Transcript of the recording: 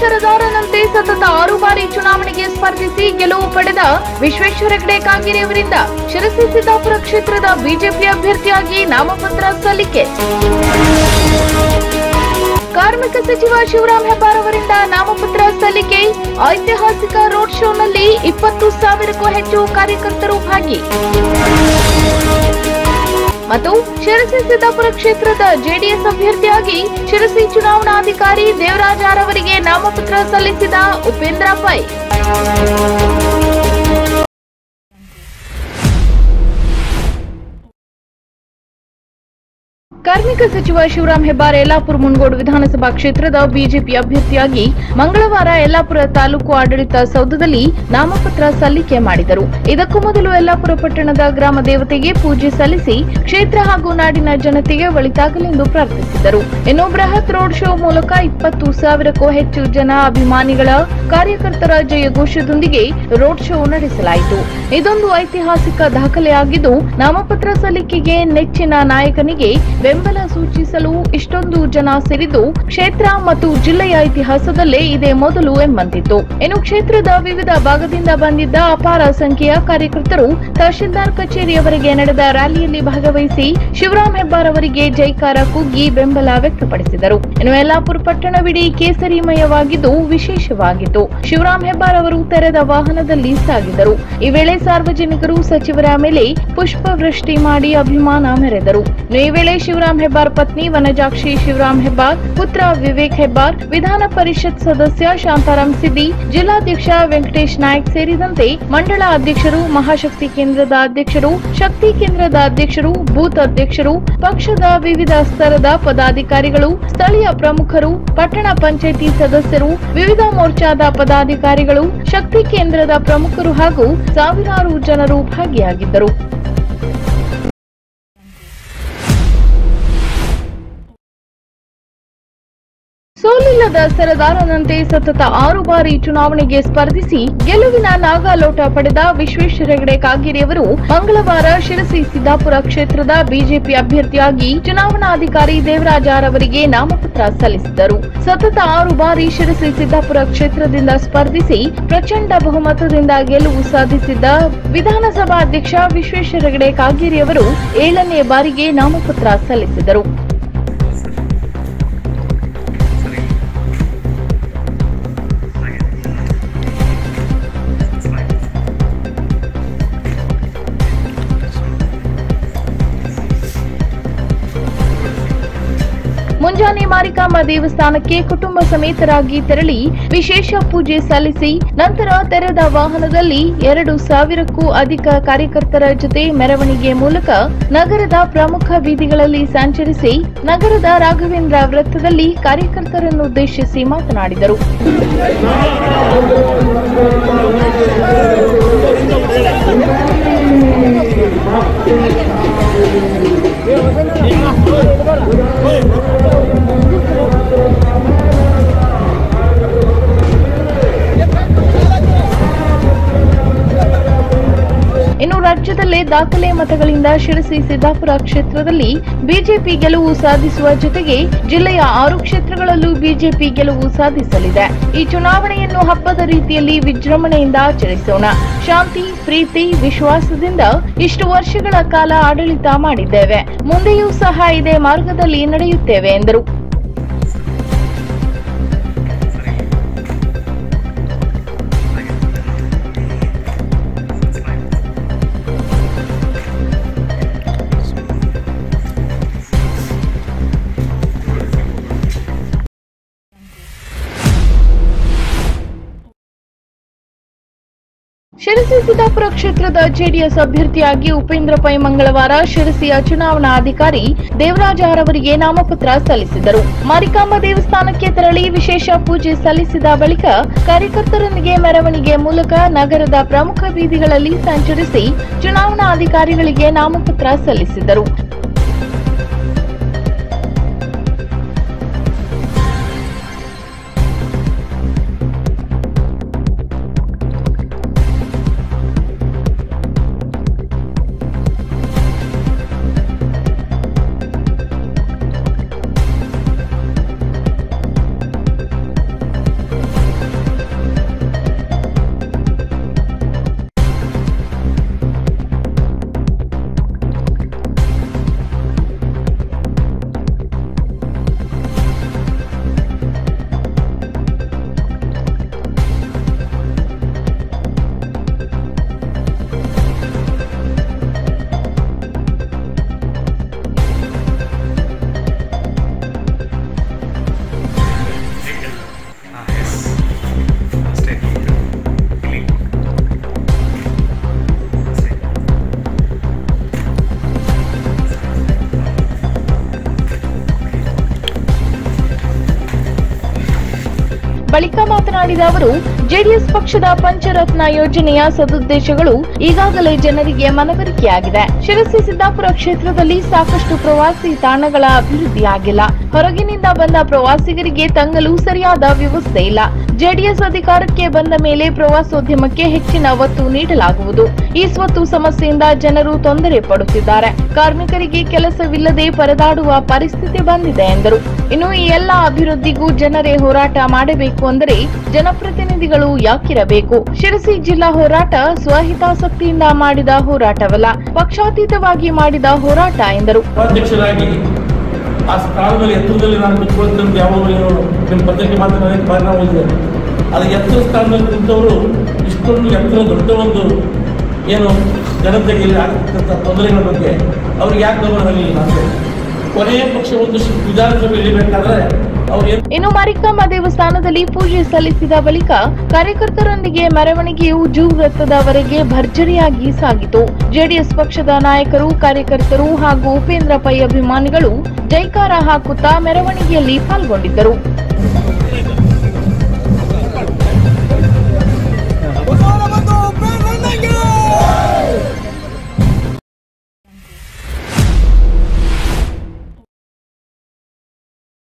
ಸರದಾರನಂತೆ ಸತತ ಆರು ಬಾರಿ ಚುನಾವಣೆಗೆ ಸ್ಪರ್ಧಿಸಿ ಗೆಲುವು ಪಡೆದ ವಿಶ್ವೇಶ್ವರ ಹೆಗಡೆ ಕಾಗೇರಿ ಅವರಿಂದ ಶಿರಸಿ ಸಿದ್ದಾಪುರ ಕ್ಷೇತ್ರದ ಬಿಜೆಪಿ ಅಭ್ಯರ್ಥಿಯಾಗಿ ನಾಮಪತ್ರ ಸಲ್ಲಿಕೆ ಕಾರ್ಮಿಕ ಸಚಿವ ಶಿವರಾಂ ಹೆಬ್ಬಾರ್ ಅವರಿಂದ ನಾಮಪತ್ರ ಸಲ್ಲಿಕೆ ಐತಿಹಾಸಿಕ ರೋಡ್ ಶೋನಲ್ಲಿ ಇಪ್ಪತ್ತು ಸಾವಿರಕ್ಕೂ ಹೆಚ್ಚು ಕಾರ್ಯಕರ್ತರು ಭಾಗಿ ಮತ್ತು ಶಿರಸಿ ಸಿದ್ದಾಪುರ ಕ್ಷೇತ್ರದ ಜೆಡಿಎಸ್ ಅಭ್ಯರ್ಥಿಯಾಗಿ ಶಿರಸಿ ಚುನಾವಣಾಧಿಕಾರಿ ದೇವರಾಜ್ ಆರ್ ಅವರಿಗೆ ನಾಮಪತ್ರ ಸಲ್ಲಿಸಿದ ಉಪೇಂದ್ರ ಪೈ ಕಾರ್ಮಿಕ ಸಚಿವ ಶಿವರಾಂ ಹೆಬ್ಬಾರ್ ಯಲ್ಲಾಪುರ ಮುನ್ಗೋಡು ವಿಧಾನಸಭಾ ಕ್ಷೇತ್ರದ ಬಿಜೆಪಿ ಅಭ್ಯರ್ಥಿಯಾಗಿ ಮಂಗಳವಾರ ಯಲ್ಲಾಪುರ ತಾಲೂಕು ಆಡಳಿತ ಸೌಧದಲ್ಲಿ ನಾಮಪತ್ರ ಸಲ್ಲಿಕೆ ಮಾಡಿದರು ಇದಕ್ಕೂ ಮೊದಲು ಯಲ್ಲಾಪುರ ಪಟ್ಟಣದ ಗ್ರಾಮ ದೇವತೆಗೆ ಪೂಜೆ ಸಲ್ಲಿಸಿ ಕ್ಷೇತ್ರ ಹಾಗೂ ನಾಡಿನ ಜನತೆಗೆ ಒಳಿತಾಗಲೆಂದು ಪ್ರಾರ್ಥಿಸಿದರು ಇನ್ನು ಬೃಹತ್ ರೋಡ್ ಶೋ ಮೂಲಕ ಇಪ್ಪತ್ತು ಸಾವಿರಕ್ಕೂ ಹೆಚ್ಚು ಜನ ಅಭಿಮಾನಿಗಳ ಕಾರ್ಯಕರ್ತರ ಜಯಘೋಷದೊಂದಿಗೆ ರೋಡ್ ಶೋ ನಡೆಸಲಾಯಿತು ಇದೊಂದು ಐತಿಹಾಸಿಕ ದಾಖಲೆಯಾಗಿದ್ದು ನಾಮಪತ್ರ ಸಲ್ಲಿಕೆಗೆ ನೆಚ್ಚಿನ ನಾಯಕನಿಗೆ ಬೆಂಬಲ ಸೂಚಿಸಲು ಇಷ್ಟೊಂದು ಜನ ಸೇರಿದ್ದು ಕ್ಷೇತ್ರ ಮತ್ತು ಜಿಲ್ಲೆಯ ಇತಿಹಾಸದಲ್ಲೇ ಇದೇ ಮೊದಲು ಎಂಬಂತಿತ್ತು ಇನ್ನು ಕ್ಷೇತ್ರದ ವಿವಿಧ ಭಾಗದಿಂದ ಬಂದಿದ್ದ ಅಪಾರ ಸಂಖ್ಯೆಯ ಕಾರ್ಯಕರ್ತರು ತಹಶೀಲ್ದಾರ್ ಕಚೇರಿಯವರೆಗೆ ನಡೆದ ರ್ಯಾಲಿಯಲ್ಲಿ ಭಾಗವಹಿಸಿ ಶಿವರಾಂ ಹೆಬ್ಬಾರ್ ಅವರಿಗೆ ಜೈಕಾರ ಕುಗ್ಗಿ ಬೆಂಬಲ ವ್ಯಕ್ತಪಡಿಸಿದರು ಇನ್ನು ಯಲ್ಲಾಪುರ ಪಟ್ಟಣವಿಡೀ ಕೇಸರಿಮಯವಾಗಿದ್ದು ವಿಶೇಷವಾಗಿತ್ತು ಶಿವರಾಂ ಹೆಬ್ಬಾರ್ ಅವರು ತೆರೆದ ವಾಹನದಲ್ಲಿ ಸಾಗಿದರು ಈ ವೇಳೆ ಸಾರ್ವಜನಿಕರು ಸಚಿವರ ಮೇಲೆ ಪುಷ್ಪವೃಷ್ಟಿ ಮಾಡಿ ಅಭಿಮಾನ ಮೆರೆದರು ಇನ್ನು ಈ ವೇಳೆ ಶಿವರಾಂ ಹೆಬ್ಬಾರ್ ಪತ್ನಿ ವನಜಾಕ್ಷಿ ಶಿವರಾಂ ಹೆಬ್ಬಾರ್ ಪುತ್ರ ವಿವೇಕ್ ಹೆಬ್ಬಾರ್ ವಿಧಾನ ಪರಿಷತ್ ಸದಸ್ಯ ಶಾಂತಾರಾಮ್ ಸಿದ್ದಿ ಜಿಲ್ಲಾಧ್ಯಕ್ಷ ವೆಂಕಟೇಶ್ ನಾಯ್ಕ್ ಸೇರಿದಂತೆ ಮಂಡಳ ಅಧ್ಯಕ್ಷರು ಮಹಾಶಕ್ತಿ ಕೇಂದ್ರದ ಅಧ್ಯಕ್ಷರು ಶಕ್ತಿ ಕೇಂದ್ರದ ಅಧ್ಯಕ್ಷರು ಬೂತ್ ಅಧ್ಯಕ್ಷರು ಪಕ್ಷದ ವಿವಿಧ ಸ್ತರದ ಪದಾಧಿಕಾರಿಗಳು ಸ್ಥಳೀಯ ಪ್ರಮುಖರು ಪಟ್ಟಣ ಪಂಚಾಯಿತಿ ಸದಸ್ಯರು ವಿವಿಧ ಮೋರ್ಚಾದ ಪದಾಧಿಕಾರಿಗಳು ಶಕ್ತಿ ಕೇಂದ್ರದ ಪ್ರಮುಖರು ಹಾಗೂ ಸಾವಿರಾರು ಜನರು ಭಾಗಿಯಾಗಿದ್ದರು ಸೋಲಿಲ್ಲದ ಸರದಾರನಂತೆ ಸತತ ಆರು ಬಾರಿ ಚುನಾವಣೆಗೆ ಸ್ಪರ್ಧಿಸಿ ಗೆಲುವಿನ ನಾಗಾಲೋಟ ಪಡೆದ ವಿಶ್ವೇಶ್ವರ ಹೆಗಡೆ ಕಾಗೇರಿಯವರು ಮಂಗಳವಾರ ಶಿರಸಿ ಸಿದ್ದಾಪುರ ಕ್ಷೇತ್ರದ ಬಿಜೆಪಿ ಅಭ್ಯರ್ಥಿಯಾಗಿ ಚುನಾವಣಾಧಿಕಾರಿ ದೇವರಾಜ್ ಆರ್ ಅವರಿಗೆ ನಾಮಪತ್ರ ಸಲ್ಲಿಸಿದರು ಸತತ ಆರು ಬಾರಿ ಶಿರಸಿ ಸಿದ್ದಾಪುರ ಕ್ಷೇತ್ರದಿಂದ ಸ್ಪರ್ಧಿಸಿ ಪ್ರಚಂಡ ಬಹುಮತದಿಂದ ಗೆಲುವು ಸಾಧಿಸಿದ್ದ ವಿಧಾನಸಭಾ ಅಧ್ಯಕ್ಷ ವಿಶ್ವೇಶ್ವರ ಹೆಗಡೆ ಕಾಗೇರಿಯವರು ಏಳನೇ ಬಾರಿಗೆ ನಾಮಪತ್ರ ಸಲ್ಲಿಸಿದರು ಮುಂಜಾನೆ ಮಾರಿಕಾಂಬ ದೇವಸ್ಥಾನಕ್ಕೆ ಕುಟುಂಬ ಸಮೇತರಾಗಿ ತೆರಳಿ ವಿಶೇಷ ಪೂಜೆ ಸಲ್ಲಿಸಿ ನಂತರ ತೆರೆದ ವಾಹನದಲ್ಲಿ ಎರಡು ಸಾವಿರಕ್ಕೂ ಅಧಿಕ ಕಾರ್ಯಕರ್ತರ ಜೊತೆ ಮೆರವಣಿಗೆ ಮೂಲಕ ನಗರದ ಪ್ರಮುಖ ಬೀದಿಗಳಲ್ಲಿ ಸಂಚರಿಸಿ ನಗರದ ರಾಘವೇಂದ್ರ ವೃತ್ತದಲ್ಲಿ ಕಾರ್ಯಕರ್ತರನ್ನುದ್ದೇಶಿಸಿ ಮಾತನಾಡಿದರು ಇನ್ನು ರಾಜ್ಯದಲ್ಲೇ ದಾಖಲೆ ಮತಗಳಿಂದ ಶಿರಸಿ ಸಿದ್ದಾಪುರ ಕ್ಷೇತ್ರದಲ್ಲಿ ಬಿಜೆಪಿ ಗೆಲುವು ಸಾಧಿಸುವ ಜೊತೆಗೆ ಜಿಲ್ಲೆಯ ಆರು ಕ್ಷೇತ್ರಗಳಲ್ಲೂ ಬಿಜೆಪಿ ಗೆಲುವು ಸಾಧಿಸಲಿದೆ ಈ ಚುನಾವಣೆಯನ್ನು ಹಬ್ಬದ ರೀತಿಯಲ್ಲಿ ವಿಜೃಂಭಣೆಯಿಂದ ಆಚರಿಸೋಣ ಶಾಂತಿ ಪ್ರೀತಿ ವಿಶ್ವಾಸದಿಂದ ಇಷ್ಟು ವರ್ಷಗಳ ಕಾಲ ಆಡಳಿತ ಮಾಡಿದ್ದೇವೆ ಮುಂದೆಯೂ ಸಹ ಇದೇ ಮಾರ್ಗದಲ್ಲಿ ನಡೆಯುತ್ತೇವೆ ಎಂದರು ಶಿರಸಿ ಸಿದ್ದಾಪುರ ಕ್ಷೇತ್ರದ ಜೆಡಿಎಸ್ ಅಭ್ಯರ್ಥಿಯಾಗಿ ಉಪೇಂದ್ರ ಪೈ ಮಂಗಳವಾರ ಶಿರಸಿಯ ಚುನಾವಣಾ ಅಧಿಕಾರಿ ದೇವರಾಜ ಆರ್ ಅವರಿಗೆ ನಾಮಪತ್ರ ಸಲ್ಲಿಸಿದರು ಮಾರಿಕಾಂಬ ದೇವಸ್ಥಾನಕ್ಕೆ ತೆರಳಿ ವಿಶೇಷ ಪೂಜೆ ಸಲ್ಲಿಸಿದ ಬಳಿಕ ಕಾರ್ಯಕರ್ತರೊಂದಿಗೆ ಮೆರವಣಿಗೆ ಮೂಲಕ ನಗರದ ಪ್ರಮುಖ ಬೀದಿಗಳಲ್ಲಿ ಸಂಚರಿಸಿ ಚುನಾವಣಾ ಅಧಿಕಾರಿಗಳಿಗೆ ನಾಮಪತ್ರ ಸಲ್ಲಿಸಿದರು ಬಳಿಕ ಮಾತನಾಡಿದ ಅವರು ಜೆಡಿಎಸ್ ಪಕ್ಷದ ಪಂಚರತ್ನ ಯೋಜನೆಯ ಸದುದ್ದೇಶಗಳು ಈಗಾಗಲೇ ಜನರಿಗೆ ಮನವರಿಕೆಯಾಗಿದೆ ಶಿರಸಿ ಸಿದ್ದಾಪುರ ಕ್ಷೇತ್ರದಲ್ಲಿ ಸಾಕಷ್ಟು ಪ್ರವಾಸಿ ತಾಣಗಳ ಅಭಿವೃದ್ಧಿಯಾಗಿಲ್ಲ ಹೊರಗಿನಿಂದ ಬಂದ ಪ್ರವಾಸಿಗರಿಗೆ ತಂಗಲು ಸರಿಯಾದ ವ್ಯವಸ್ಥೆ ಇಲ್ಲ ಜೆಡಿಎಸ್ ಅಧಿಕಾರಕ್ಕೆ ಬಂದ ಮೇಲೆ ಪ್ರವಾಸೋದ್ಯಮಕ್ಕೆ ಹೆಚ್ಚಿನ ಒತ್ತು ನೀಡಲಾಗುವುದು ಈ ಸ್ವತ್ತು ಸಮಸ್ಯೆಯಿಂದ ಜನರು ತೊಂದರೆ ಪಡುತ್ತಿದ್ದಾರೆ ಕಾರ್ಮಿಕರಿಗೆ ಕೆಲಸವಿಲ್ಲದೆ ಪರದಾಡುವ ಪರಿಸ್ಥಿತಿ ಬಂದಿದೆ ಎಂದರು ಇನ್ನು ಈ ಎಲ್ಲ ಅಭಿವೃದ್ಧಿಗೂ ಜನರೇ ಹೋರಾಟ ಮಾಡಬೇಕು ಅಂದರೆ ಜನಪ್ರತಿನಿಧಿಗಳು ಯಾಕಿರಬೇಕು ಶಿರಸಿ ಜಿಲ್ಲಾ ಹೋರಾಟ ಸ್ವಹಿತಾಸಕ್ತಿಯಿಂದ ಮಾಡಿದ ಹೋರಾಟವಲ್ಲ ಪಕ್ಷಾತೀತವಾಗಿ ಮಾಡಿದ ಹೋರಾಟ ಎಂದರು ಉಪಾಧ್ಯಕ್ಷರಾಗಿ ಆ ಸ್ಥಾನದಲ್ಲಿ ಎತ್ತರದಲ್ಲಿ ನಾನು ಕುತ್ಕೊಳ್ತಂತ ಯಾವಾಗ ನಿಮ್ಮ ಪತ್ರಿಕೆ ಮಾತನಾಡೋದಕ್ಕೆ ಪರಿಣಾಮ ಇದೆ ಅದು ಎತ್ತರ ಸ್ಥಾನದಲ್ಲಿ ನಿಂತವರು ಇಷ್ಟೊಂದು ಎತ್ತರ ದೊಡ್ಡ ಒಂದು ಏನು ಜನತೆಗೆ ಇಲ್ಲಿ ಆಗತಕ್ಕಂಥ ತೊಂದರೆಗಳ ಬಗ್ಗೆ ಅವ್ರಿಗೆ ಯಾಕೆ ಗಮನ ಹರಿಲಿಲ್ಲ ಅಂತ ಕೊನೆಯ ಪಕ್ಷ ಒಂದು ಶ- ವಿಧಾನಸಭೆ ಇಳಿಬೇಕಾದ್ರೆ ಅವ್ರು ಏನು ಇನ್ನು ಮಾರಿಕಾಂಬ ದೇವಸ್ಥಾನದಲ್ಲಿ ಪೂಜೆ ಸಲ್ಲಿಸಿದ ಬಳಿಕ ಕಾರ್ಯಕರ್ತರೊಂದಿಗೆ ಮೆರವಣಿಗೆಯು ಜೂ ವೃತ್ತದವರೆಗೆ ಭರ್ಜರಿಯಾಗಿ ಸಾಗಿತು ಜೆಡಿಎಸ್ ಪಕ್ಷದ ನಾಯಕರು ಕಾರ್ಯಕರ್ತರು ಹಾಗೂ ಉಪೇಂದ್ರ ಪೈ ಅಭಿಮಾನಿಗಳು ಜೈಕಾರ ಹಾಕುತ್ತಾ ಮೆರವಣಿಗೆಯಲ್ಲಿ ಪಾಲ್ಗೊಂಡಿದ್ದರು